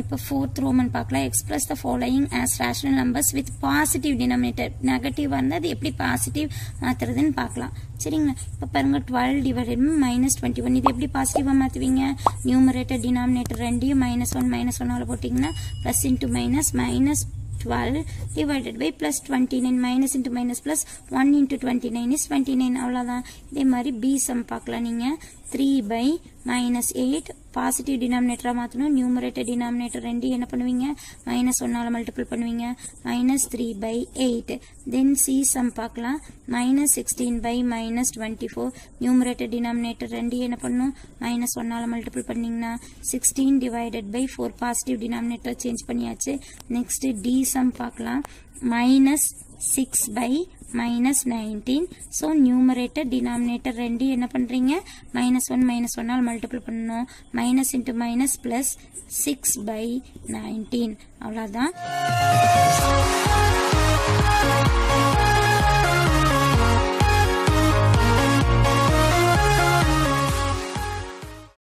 இப்போ fourth roman பார்க்கலாம் express the following as rational numbers with positive denominator நெகட்டிவாக இருந்தால் அது எப்படி பாசிட்டிவ் மாற்றுறதுன்னு பார்க்கலாம் சரிங்களா இப்போ பாருங்க twelve divided minus twenty one இது எப்படி பாசிட்டிவாக மாற்றுவீங்க நியூமரேட்டர் டினாமினேட்டர் ரெண்டையும் மைனஸ் ஒன் மைனஸ் ஒன்னால் போட்டிங்கன்னா plus into minus minus 12 divided by plus 29 minus into minus plus 1 into 29 is 29 அவ்வளோதான் இதே மாதிரி b sum பார்க்கலாம் நீங்கள் 3 by minus 8 பாசிட்டிவ் டினாமினேட்டராக மாற்றணும் நியூமரேட்டர் டினாமினேட்டர் ரெண்டு என்ன பண்ணுவீங்க மைனஸ் ஒன்னால் மல்டிபிள் பண்ணுவீங்க minus three by eight then C sum பார்க்கலாம் minus sixteen by minus twenty four numerator denominator ரெண்டு என்ன பண்ணணும் மைனஸ் ஒன்னால் மல்டிபிள் பண்ணிங்கன்னா sixteen divided by four positive denominator change பண்ணியாச்சு நெக்ஸ்ட் டி சம் பார்க்கலாம் minus six by minus nineteen so numerator denominator ரெண்டு என்ன பண்ணுறீங்க மைனஸ் ஒன் மைனஸ் ஒன்னால் மல்டிபிள் பண்ணணும் minus into minus plus six by nineteen அவ்வளோதான்